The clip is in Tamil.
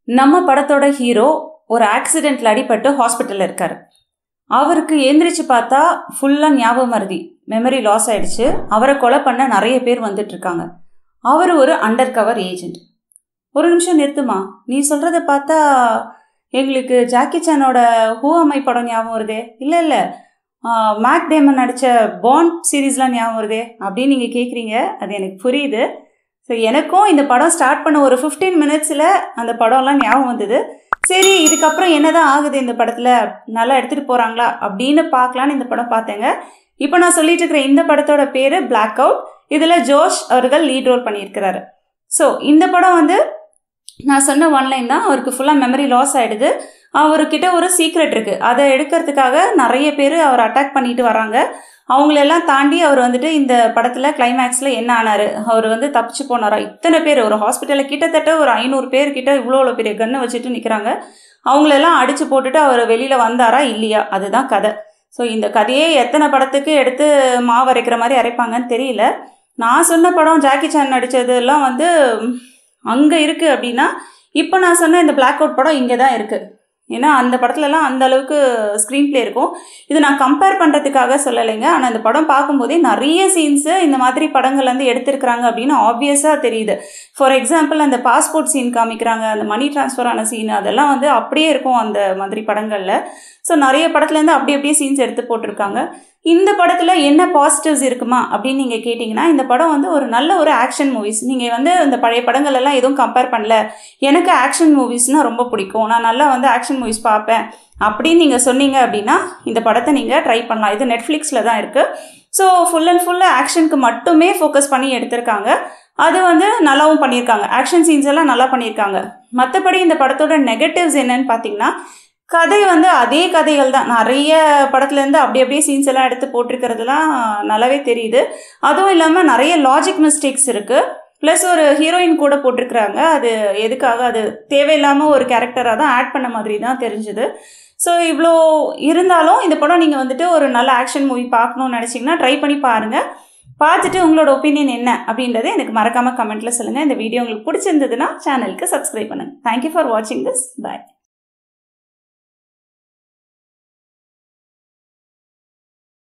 நம்ம படத்தோட ஹீரோ ஒரு ஆக்சிடெண்ட்டில் அடிபட்டு ஹாஸ்பிட்டலில் இருக்கார் அவருக்கு எந்திரிச்சு பார்த்தா ஃபுல்லாக ஞாபகம் மருதி மெமரி லாஸ் ஆயிடுச்சு அவரை கொலை பண்ண நிறைய பேர் வந்துட்டு இருக்காங்க அவர் ஒரு அண்டர் கவர் ஏஜென்ட் ஒரு நிமிஷம் நிறுத்துமா நீ சொல்கிறத பார்த்தா எங்களுக்கு ஜாக்கி சானோட ஹூ அம்மை படம் ஞாபகம் வருதே இல்லை இல்லை மேக் டேமன் நடித்த பாண்ட் சீரீஸ்லாம் ஞாபகம் வருதே அப்படின்னு நீங்கள் கேட்குறீங்க அது எனக்கு புரியுது ஸோ எனக்கும் இந்த படம் ஸ்டார்ட் பண்ண ஒரு ஃபிஃப்டீன் மினிட்ஸில் அந்த படம்லாம் ஞாபகம் வந்தது சரி இதுக்கப்புறம் என்னதான் ஆகுது இந்த படத்தில் நல்லா எடுத்துகிட்டு போகிறாங்களா அப்படின்னு பார்க்கலான்னு இந்த படம் பார்த்தேங்க இப்போ நான் சொல்லிட்டு இருக்கிற இந்த படத்தோட பேர் பிளாக் அவுட் இதில் ஜோஷ் அவர்கள் லீட் ரோல் பண்ணியிருக்கிறாரு ஸோ இந்த படம் வந்து நான் சொன்ன ஒன்லைன் தான் அவருக்கு ஃபுல்லாக மெமரி லாஸ் ஆகிடுது அவர்கிட்ட ஒரு சீக்ரெட் இருக்குது அதை எடுக்கிறதுக்காக நிறைய பேர் அவர் அட்டாக் பண்ணிட்டு வராங்க அவங்களெல்லாம் தாண்டி அவர் வந்துட்டு இந்த படத்தில் கிளைமேக்ஸில் என்ன ஆனார் அவர் வந்து தப்பிச்சு போனாரா இத்தனை பேர் ஒரு ஹாஸ்பிட்டலில் கிட்டத்தட்ட ஒரு ஐநூறு பேர் கிட்ட இவ்வளோ இவ்வளோ பெரிய கன்னை வச்சுட்டு நிற்கிறாங்க அவங்களெல்லாம் அடித்து போட்டுட்டு அவர் வெளியில் வந்தாரா இல்லையா அதுதான் கதை ஸோ இந்த கதையே எத்தனை படத்துக்கு எடுத்து மாவு அரைக்கிற மாதிரி அரைப்பாங்கன்னு தெரியல நான் சொன்ன படம் ஜாக்கி சான் நடித்ததெல்லாம் வந்து அங்கே இருக்குது அப்படின்னா இப்போ நான் சொன்ன இந்த பிளாக் அவுட் படம் இங்கே தான் இருக்குது ஏன்னா அந்த படத்துலலாம் அந்த அளவுக்கு ஸ்க்ரீன் ப்ளே இருக்கும் இது நான் கம்பேர் பண்ணுறதுக்காக சொல்லலைங்க ஆனால் இந்த படம் பார்க்கும்போதே நிறைய சீன்ஸு இந்த மாதிரி படங்கள் வந்து எடுத்திருக்கிறாங்க அப்படின்னு ஆப்வியஸாக தெரியுது ஃபார் எக்ஸாம்பிள் அந்த பாஸ்போர்ட் சீன் காமிக்கிறாங்க அந்த மணி ட்ரான்ஸ்ஃபர் ஆன சீன் அதெல்லாம் வந்து அப்படியே இருக்கும் அந்த மாதிரி படங்களில் ஸோ நிறைய படத்துலேருந்து அப்படி அப்படியே சீன்ஸ் எடுத்து போட்டிருக்காங்க இந்த படத்தில் என்ன பாசிட்டிவ்ஸ் இருக்குமா அப்படின்னு நீங்கள் கேட்டிங்கன்னா இந்த படம் வந்து ஒரு நல்ல ஒரு ஆக்ஷன் மூவிஸ் நீங்கள் வந்து இந்த பழைய படங்கள் எல்லாம் எதுவும் கம்பேர் பண்ணல எனக்கு ஆக்ஷன் மூவிஸ்னால் ரொம்ப பிடிக்கும் நான் நல்லா வந்து ஆக்ஷன் மூவிஸ் பார்ப்பேன் அப்படின்னு நீங்கள் சொன்னீங்க அப்படின்னா இந்த படத்தை நீங்கள் ட்ரை பண்ணலாம் இது நெட்ஃப்ளிக்ஸில் தான் இருக்குது ஸோ ஃபுல் அண்ட் ஃபுல்லாக ஆக்ஷனுக்கு மட்டுமே ஃபோக்கஸ் பண்ணி எடுத்திருக்காங்க அது வந்து நல்லாவும் பண்ணியிருக்காங்க ஆக்ஷன் சீன்ஸ் எல்லாம் நல்லா பண்ணியிருக்காங்க மற்றபடி இந்த படத்தோட நெகட்டிவ்ஸ் என்னன்னு பார்த்தீங்கன்னா கதை வந்து அதே கதைகள் தான் நிறைய படத்துலேருந்து அப்படி அப்படியே சீன்ஸ் எல்லாம் எடுத்து போட்டிருக்கிறதுலாம் நல்லாவே தெரியுது அதுவும் இல்லாமல் நிறைய லாஜிக் மிஸ்டேக்ஸ் இருக்குது ப்ளஸ் ஒரு ஹீரோயின் கூட போட்டிருக்கிறாங்க அது எதுக்காக அது தேவையில்லாமல் ஒரு கேரக்டராக தான் ஆட் பண்ண மாதிரி தான் தெரிஞ்சுது ஸோ இவ்வளோ இருந்தாலும் இந்த படம் நீங்கள் வந்துட்டு ஒரு நல்ல ஆக்ஷன் மூவி பார்க்கணுன்னு நினச்சிங்கன்னா ட்ரை பண்ணி பாருங்கள் பார்த்துட்டு உங்களோட ஒப்பீனியன் என்ன அப்படின்றத எனக்கு மறக்காமல் கமெண்ட்டில் சொல்லுங்கள் இந்த வீடியோ உங்களுக்கு பிடிச்சிருந்ததுன்னா சேனலுக்கு சப்ஸ்கிரைப் பண்ணுங்கள் தேங்க்யூ ஃபார் வாட்சிங் திஸ் பாய்